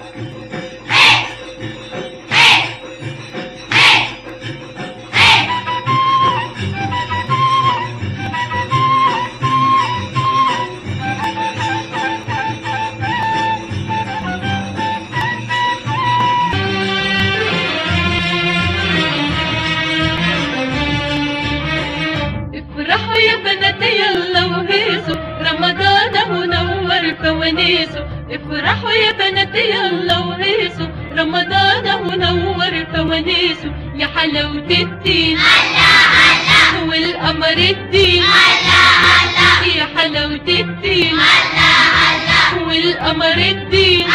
افرحوا يا بنات يلا وهيصوا رمضان اهو نور فوانيسه افرحوا يا بنات يلا وهيصوا رمضان اهو نور فوانيسه يا حلاوة الدين والقمر الدين يا حلاوة الدين والقمر الدين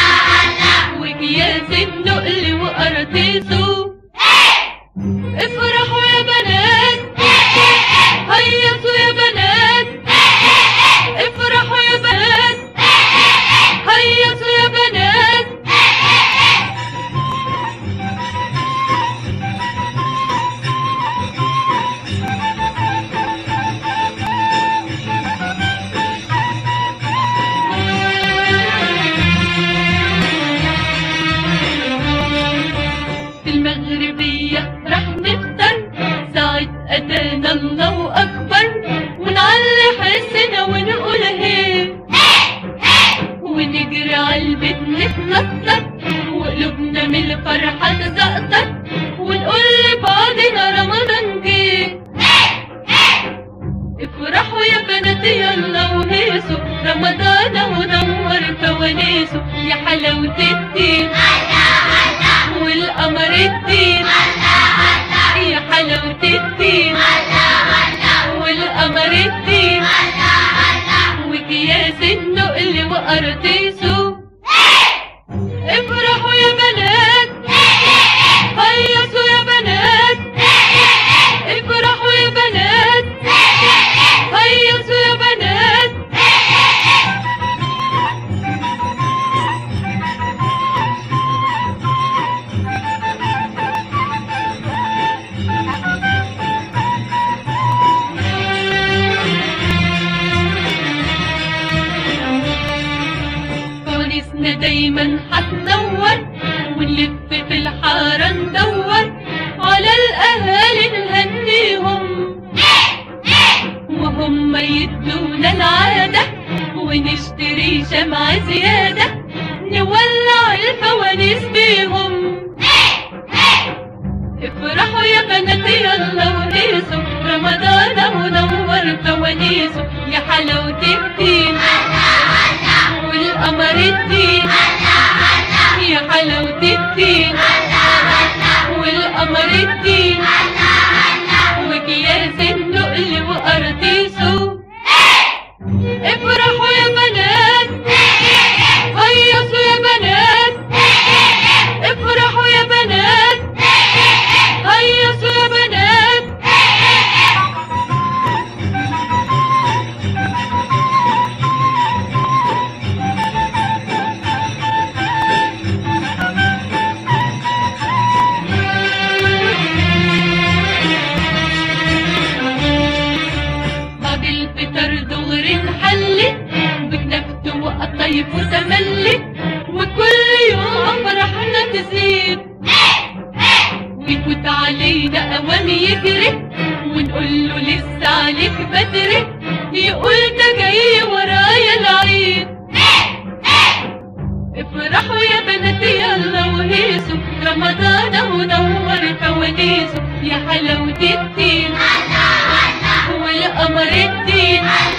وجياز النقل وقراطيسه افرحوا يا بنات هيصوا يا بنات افرحوا يا بنات هيصوا يا بنات في المغربية رح نفطر ساعة أذان الله أكبر ونعلي حسنا ونقول هي ونجري عالبيت نتنطط وقلوبنا من الفرحة تزقطط ونقول لبعضنا رمضان جه افرحوا يا بنات يلا وهيصوا رمضان اهو نور فوانيسه يا حلاوة الدين والقمر الدين يا حلاوة الدين والقمر الدين وجياز النقل وقراطيسه افرحوا يا بنات هيصوا يا بنات افرحوا يا بنات هيصوا يا بنات فوانيسنا دايما هتنور ونلف في الحارة ندور على الأهالي نهنيهم وهم يدونا العادة ونشتري شمعة زيادة نولع الفوانيس بيهم افرحوا يا بنات يلا وهيصوا رمضان اهو نور فوانيسه يا حلاوة الدين والقمر الدين يا حلاوة الدين والقمر الدين وجياز النقل وقراطيسه افرحوا يا بنات هيصوا يا بنات افرحوا يا بنات هيصوا يا بنات بعد الفطر دغري نحلي بكنفت وقطيف وتملي وكل يوم فرحنا تزيد ويفوت علينا اوام يجري ونقول له لسه عليك بدري يقول ده جاي ورايا العيد افرحوا يا بنات يلا وهيصوا رمضان اهو نور فوانيسه يا حلاوة الدين والقمر الدين